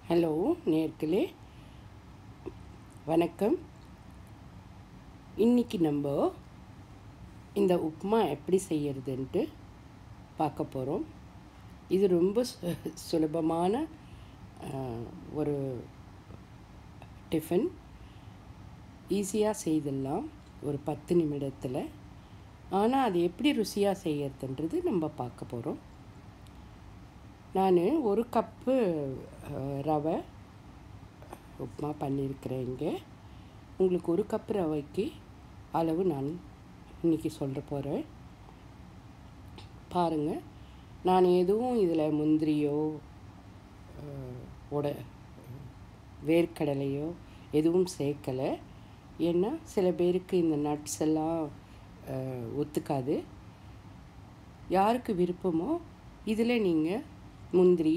hello நேர்களே வணக்கம் இன்னைக்கு நம்ம இந்த உப்புமா எப்படி செய்யறதுன்ட்டு பார்க்க போகிறோம் இது ரொம்ப சு- சுலபமான ஆஹ், ஒரு டிஃபன் ஈஸியாக செய்திடலாம் ஒரு பத்து நிமிடத்தில் ஆனால் அது எப்படி ருசியாக செய்யறதுன்றது நம்ம பார்க்க போகிறோம் நான் ஒரு கப்பு அஹ், ரவை உப்புமா பண்ணியிருக்கிறேன் இங்கே உங்களுக்கு ஒரு கப்பு ரவைக்கு அளவு நான் இன்னைக்கு சொல்ல போகிறேன் பாருங்கள் நான் எதுவும் இதில் முந்திரியோ அஹ், உட வேர்க்கடலையோ எதுவும் சேர்க்கலை ஏன்னா சில பேருக்கு இந்த நட்ஸ் எல்லாம் அஹ், ஒத்துக்காது யாருக்கு விருப்பமோ இதில் நீங்கள் முந்திரி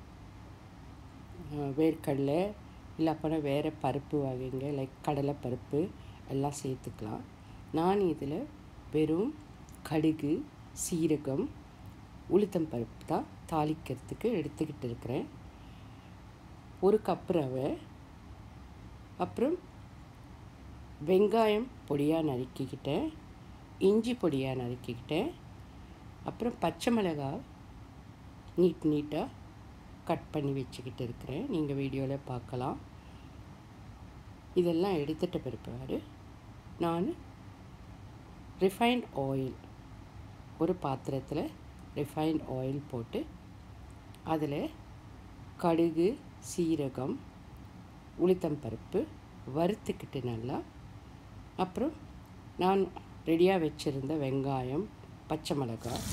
அஹ், வேர்க்கடலை இல்லை அப்போனா வேறு பருப்பு வகைங்க லைக் கடலை பருப்பு எல்லாம் சேர்த்துக்கலாம் நான் இதில் வெறும் கடுகு சீரகம் உளுத்தம் பருப்பு தான் தாளிக்கிறதுக்கு எடுத்துக்கிட்டு இருக்கிறேன் ஒரு கப் ரவை அப்புறம் வெங்காயம் பொடியாக நறுக்கிக்கிட்டேன் இஞ்சி பொடியாக நறுக்கிக்கிட்டேன் அப்புறம் பச்சை மிளகாய் நீட் நீட்டாக கட் பண்ணி வச்சுக்கிட்டு இருக்கிறேன் நீங்கள் வீடியோவில் பார்க்கலாம் இதெல்லாம் எடுத்துட்ட பிற்பாடு நான் ரிஃபைண்ட் ஆயில் ஒரு பாத்திரத்தில் ரிஃபைண்ட் ஆயில் போட்டு அதில் கடுகு சீரகம் உளுத்தம் பருப்பு வறுத்துக்கிட்டு நல்லா அப்புறம் நான் ரெடியாக வச்சுருந்த வெங்காயம் பச்சை மிளகாய்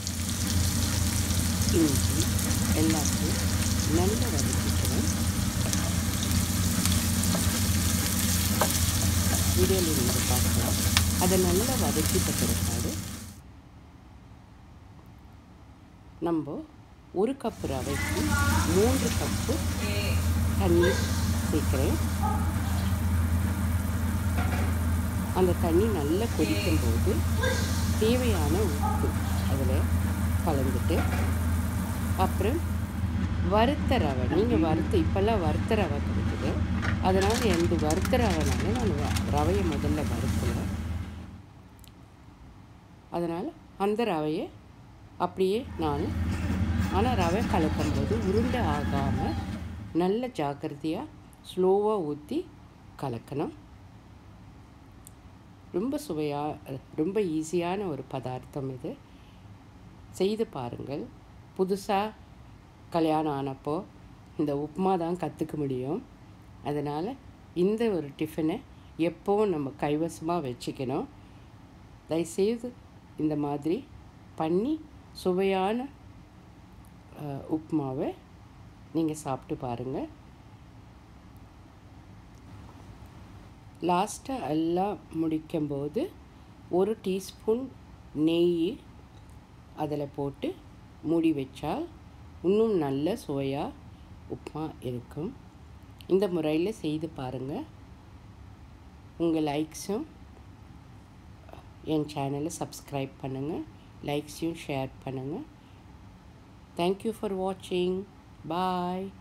இஞ்சி எல்லாத்தையும் நல்லா வதக்கிக்கிறேன் வீடியோவில் நீங்கள் பார்க்கலாம் அதை நல்லா வதக்கிட்ட பிற்பாடு நம்ம ஒரு கப்பு ரவைக்கு மூன்று கப்பு தண்ணி சேர்க்குறேன் அந்த தண்ணி நல்லா கொதிக்கும்போது தேவையான உப்பு அதில் கலந்துட்டு அப்புறம் வறுத்த ரவை நீங்கள் வறுத்த இப்போல்லாம் வறுத்த ரவை கிடைக்குது அதனால் எந்த வறுத்த ரவைனால நான் வ- ரவையை முதல்ல வறுக்கல அதனால் அந்த ரவையை அப்படியே நான் ஆனால் ரவை கலக்கும்போது உருண்டை ஆகாமல் நல்ல ஜாக்கிரதையாக ஸ்லோவாக ஊற்றி கலக்கணும் ரொம்ப சுவையாக ரொம்ப ஈஸியான ஒரு பதார்த்தம் இது செய்து பாருங்கள் புதுசாக கல்யாணம் ஆனப்போ இந்த உப்புமா தான் கற்றுக்க முடியும் அதனால் இந்த ஒரு டிஃபனை எப்போவும் நம்ம கைவசமாக வச்சுக்கணும் தயவுசெய்து இந்த மாதிரி பண்ணி சுவையான அஹ், உப்புமாவை நீங்கள் சாப்பிட்டு பாருங்கள் லாஸ்ட்டாக எல்லாம் முடிக்கும்போது ஒரு டீஸ்பூன் நெய் அதில் போட்டு மூடி வச்சால் இன்னும் நல்ல சுவையாக உப்புமா இருக்கும் இந்த முறையில் செய்து பாருங்கள் உங்கள் லைக்ஸும் என் சேனலை சப்ஸ்கிரைப் பண்ணுங்கள் லைக்ஸையும் ஷேர் பண்ணுங்கள் தேங்க்யூ ஃபார் வாட்சிங் பாய்